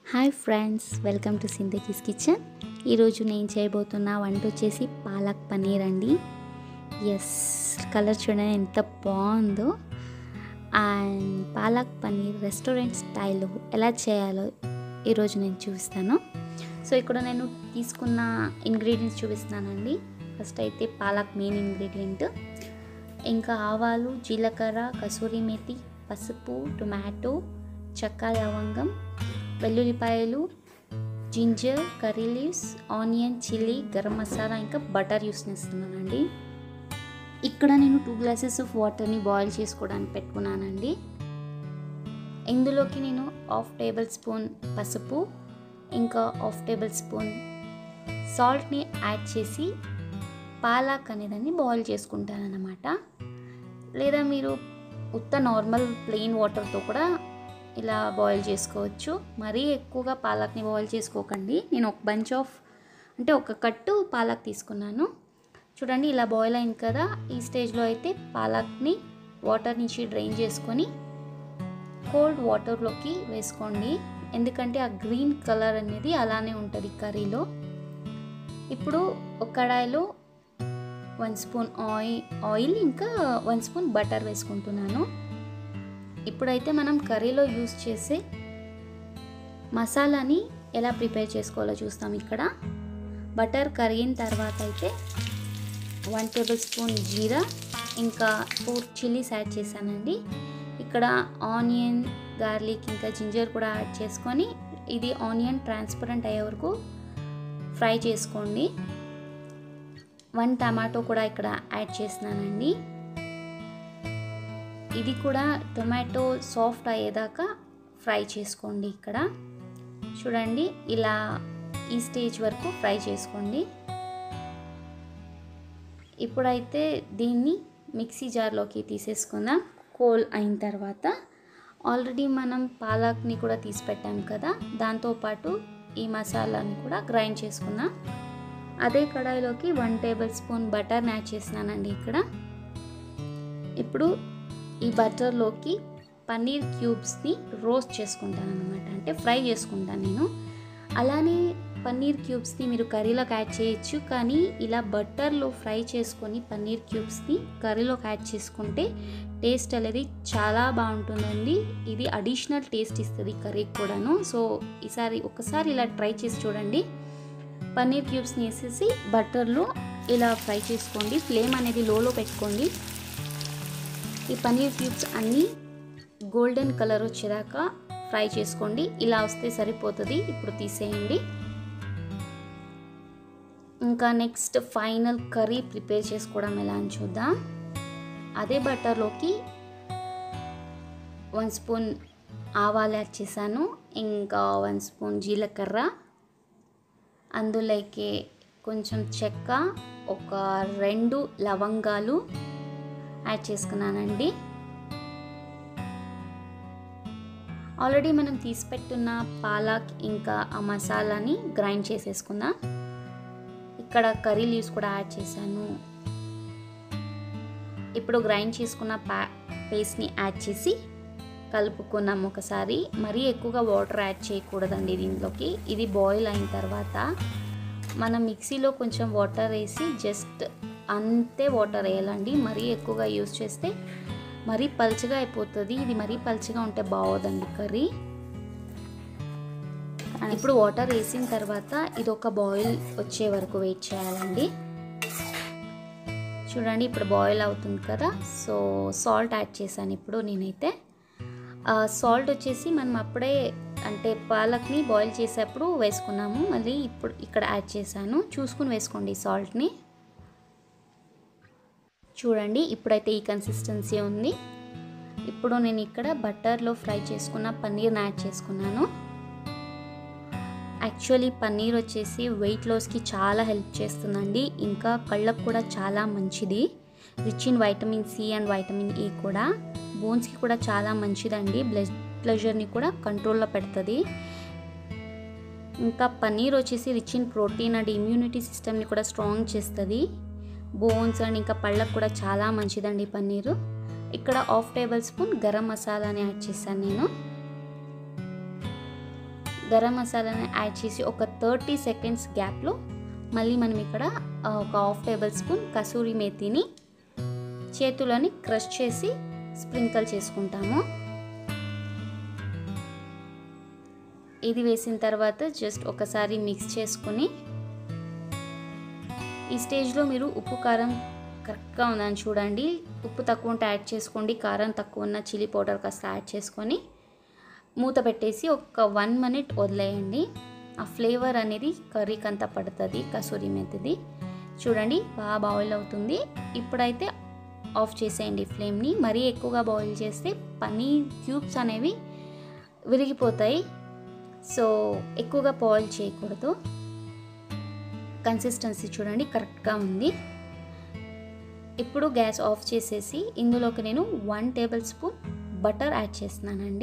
hi friends welcome to సిందకీస్ kitchen ఈరోజు నేను చేయబోతున్న వంట వచ్చేసి పాలక్ పనీర్ అండి ఎస్ కలర్ చూడండి ఎంత బాగుందో అండ్ పాలక్ పనీర్ రెస్టారెంట్ స్టైల్లో ఎలా చేయాలో ఈరోజు నేను చూపిస్తాను సో ఇక్కడ నేను తీసుకున్న ఇంగ్రీడియంట్స్ చూపిస్తున్నానండి ఫస్ట్ అయితే పాలక్ మెయిన్ ఇంగ్రీడియంట్ ఇంకా ఆవాలు జీలకర్ర కసూరి మేతి పసుపు టొమాటో చెక్క లవంగం వెల్లుల్లిపాయలు ginger curry leaves onion chilli garam masala ఇంకా బటర్ యూస్ చేస్తున్నానండి ఇక్కడ నేను టూ గ్లాసెస్ ఆఫ్ వాటర్ని బాయిల్ చేసుకోవడానికి పెట్టుకున్నానండి ఇందులోకి నేను హాఫ్ టేబుల్ స్పూన్ పసుపు ఇంకా హాఫ్ టేబుల్ స్పూన్ సాల్ట్ని యాడ్ చేసి పాలాక్ అనేదాన్ని బాయిల్ చేసుకుంటాను అన్నమాట లేదా మీరు ఉత్త నార్మల్ ప్లెయిన్ వాటర్తో కూడా ఇలా బాయిల్ చేసుకోవచ్చు మరీ ఎక్కువగా పాలక్ని బాయిల్ చేసుకోకండి నేను ఒక బంచ్ ఆఫ్ అంటే ఒక కట్టు పాలక్ తీసుకున్నాను చూడండి ఇలా బాయిల్ అయింది కదా ఈ స్టేజ్లో అయితే పాలక్ని వాటర్ నుంచి డ్రైన్ చేసుకొని కోల్డ్ వాటర్లోకి వేసుకోండి ఎందుకంటే ఆ గ్రీన్ కలర్ అనేది అలానే ఉంటుంది కర్రీలో ఇప్పుడు ఒక కడాయిలో వన్ స్పూన్ ఆయిల్ ఆయిల్ ఇంకా వన్ స్పూన్ బటర్ వేసుకుంటున్నాను ఇప్పుడైతే మనం కర్రీలో యూస్ చేసే మసాలాని ఎలా ప్రిపేర్ చేసుకోవాలో చూస్తాం ఇక్కడ బటర్ కరిగిన తర్వాత అయితే వన్ టేబుల్ స్పూన్ జీరా ఇంకా ఫోర్ చిల్లీస్ యాడ్ చేశానండి ఇక్కడ ఆనియన్ గార్లిక్ ఇంకా జింజర్ కూడా యాడ్ చేసుకొని ఇది ఆనియన్ ట్రాన్స్పరెంట్ అయ్యే వరకు ఫ్రై చేసుకోండి వన్ టమాటో కూడా ఇక్కడ యాడ్ చేస్తున్నానండి ఇది కూడా టొమాటో సాఫ్ట్ అయ్యేదాకా ఫ్రై చేసుకోండి ఇక్కడ చూడండి ఇలా ఈ స్టేజ్ వరకు ఫ్రై చేసుకోండి ఇప్పుడైతే దీన్ని మిక్సీ జార్లోకి తీసేసుకుందాం కోల్ అయిన తర్వాత ఆల్రెడీ మనం పాలక్ని కూడా తీసి పెట్టాం కదా దాంతోపాటు ఈ మసాలాని కూడా గ్రైండ్ చేసుకుందాం అదే కడాయిలోకి వన్ టేబుల్ స్పూన్ బటర్ని యాడ్ చేసినానండి ఇక్కడ ఇప్పుడు ఈ బటర్లోకి పన్నీర్ క్యూబ్స్ని రోస్ట్ చేసుకుంటాను అనమాట అంటే ఫ్రై చేసుకుంటాను నేను అలానే పన్నీర్ క్యూబ్స్ని మీరు కర్రీలోకి యాడ్ చేయొచ్చు కానీ ఇలా బటర్లో ఫ్రై చేసుకొని పన్నీర్ క్యూబ్స్ని కర్రీలోకి యాడ్ చేసుకుంటే టేస్ట్ అనేది చాలా బాగుంటుందండి ఇది అడిషనల్ టేస్ట్ ఇస్తుంది కర్రీకి కూడాను సో ఈసారి ఒకసారి ఇలా ట్రై చేసి చూడండి పన్నీర్ క్యూబ్స్ని వేసేసి బటర్లో ఇలా ఫ్రై చేసుకోండి ఫ్లేమ్ అనేది లోలో పెట్టుకోండి ఈ పన్నీర్ క్యూబ్స్ అన్నీ గోల్డెన్ కలర్ వచ్చేదాకా ఫ్రై చేసుకోండి ఇలా వస్తే సరిపోతుంది ఇప్పుడు తీసేయండి ఇంకా నెక్స్ట్ ఫైనల్ కర్రీ ప్రిపేర్ చేసుకోవడం ఎలా అని చూద్దాం అదే బటర్లోకి వన్ స్పూన్ ఆవాలు యాడ్ చేశాను ఇంకా వన్ స్పూన్ జీలకర్ర అందులోకి కొంచెం చెక్క ఒక రెండు లవంగాలు యాడ్ చేసుకున్నానండి ఆల్రెడీ మనం తీసి పెట్టున్న పాలక్ ఇంకా ఆ మసాలాని గ్రైండ్ చేసేసుకుందాం ఇక్కడ కర్రీ లీవ్స్ కూడా యాడ్ చేశాను ఇప్పుడు గ్రైండ్ చేసుకున్న పా పేస్ట్ని యాడ్ చేసి కలుపుకున్నాం ఒకసారి మరీ ఎక్కువగా వాటర్ యాడ్ చేయకూడదండి దీంట్లోకి ఇది బాయిల్ అయిన తర్వాత మనం మిక్సీలో కొంచెం వాటర్ వేసి జస్ట్ అంతే వాటర్ వేయాలండి మరీ ఎక్కువగా యూస్ చేస్తే మరీ పల్చగా అయిపోతుంది ఇది మరీ పల్చగా ఉంటే బాగోదండి కర్రీ ఇప్పుడు వాటర్ వేసిన తర్వాత ఇది ఒక బాయిల్ వచ్చే వరకు వెయిట్ చేయాలండి చూడండి ఇప్పుడు బాయిల్ అవుతుంది కదా సో సాల్ట్ యాడ్ చేశాను ఇప్పుడు నేనైతే సాల్ట్ వచ్చేసి మనం అప్పుడే అంటే పాలక్ని బాయిల్ చేసేప్పుడు వేసుకున్నాము మళ్ళీ ఇప్పుడు ఇక్కడ యాడ్ చేశాను చూసుకుని వేసుకోండి సాల్ట్ని చూడండి ఇప్పుడైతే ఈ కన్సిస్టెన్సీ ఉంది ఇప్పుడు నేను ఇక్కడ బటర్లో ఫ్రై చేసుకున్న పన్నీర్ని యాడ్ చేసుకున్నాను యాక్చువల్లీ పన్నీర్ వచ్చేసి వెయిట్ లాస్కి చాలా హెల్ప్ చేస్తుందండి ఇంకా కళ్ళకు కూడా చాలా మంచిది rich in vitamin C and vitamin E కూడా బోన్స్కి కూడా చాలా మంచిదండి బ్లడ్ ప్రెషర్ని కూడా కంట్రోల్లో పెడుతుంది ఇంకా పన్నీర్ వచ్చేసి rich in protein and immunity సిస్టమ్ని కూడా స్ట్రాంగ్ చేస్తుంది బోన్స్ అండ్ ఇంకా పళ్ళకు కూడా చాలా మంచిదండి పన్నీరు ఇక్కడ హాఫ్ టేబుల్ స్పూన్ గరం మసాలాని యాడ్ చేశాను నేను గరం మసాలాని యాడ్ చేసి ఒక థర్టీ సెకండ్స్ గ్యాప్లో మళ్ళీ మనం ఇక్కడ ఆ, ఒక హాఫ్ టేబుల్ స్పూన్ కసూరి మేతిని చేతులని క్రష్ చేసి స్ప్రింకల్ చేసుకుంటాము ఇది వేసిన తర్వాత జస్ట్ ఒకసారి మిక్స్ చేసుకొని ఈ స్టేజ్లో మీరు ఉప్పు కారం కరెక్ట్గా ఉందని చూడండి ఉప్పు తక్కువ ఉంటే యాడ్ చేసుకోండి కారం తక్కువ ఉన్న చిల్లీ పౌడర్ కాస్త యాడ్ చేసుకొని మూత పెట్టేసి ఒక వన్ మినిట్ వదిలేయండి ఆ ఫ్లేవర్ అనేది కర్రీకి అంతా పడుతుంది కసూరి మెత్తది చూడండి బాగా బాయిల్ అవుతుంది ఇప్పుడైతే ఆఫ్ చేసేయండి ఫ్లేమ్ని మరీ ఎక్కువగా బాయిల్ చేస్తే పన్నీర్ క్యూబ్స్ అనేవి విరిగిపోతాయి సో ఎక్కువగా బాయిల్ చేయకూడదు కన్సిస్టెన్సీ చూడండి కరెక్ట్గా ఉంది ఇప్పుడు గ్యాస్ ఆఫ్ చేసేసి ఇందులోకి నేను one tablespoon butter add చేస్తున్నానండి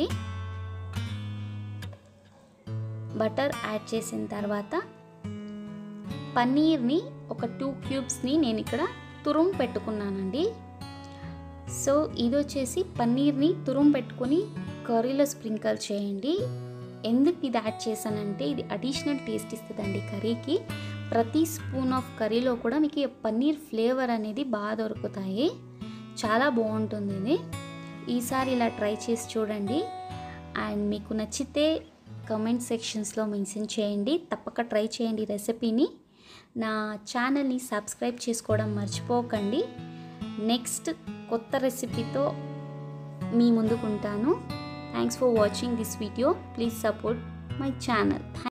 బటర్ యాడ్ చేసిన తర్వాత పన్నీర్ని ఒక టూ క్యూబ్స్ని నేను ఇక్కడ తురుము పెట్టుకున్నానండి సో ఇది వచ్చేసి పన్నీర్ని తురుము పెట్టుకొని కర్రీలో స్ప్రింకల్ చేయండి ఎందుకు ఇది యాడ్ చేశానంటే ఇది అడిషనల్ టేస్ట్ ఇస్తుందండి కర్రీకి ప్రతి స్పూన్ ఆఫ్ కర్రీలో కూడా మీకు ఈ పన్నీర్ ఫ్లేవర్ అనేది బాగా దొరుకుతాయి చాలా బాగుంటుంది ఇది ఈసారి ఇలా ట్రై చేసి చూడండి అండ్ మీకు నచ్చితే కమెంట్ సెక్షన్స్లో మెన్షన్ చేయండి తప్పక ట్రై చేయండి రెసిపీని నా ఛానల్ని సబ్స్క్రైబ్ చేసుకోవడం మర్చిపోకండి నెక్స్ట్ కొత్త రెసిపీతో మీ ముందుకుంటాను thanks for watching this video please support my channel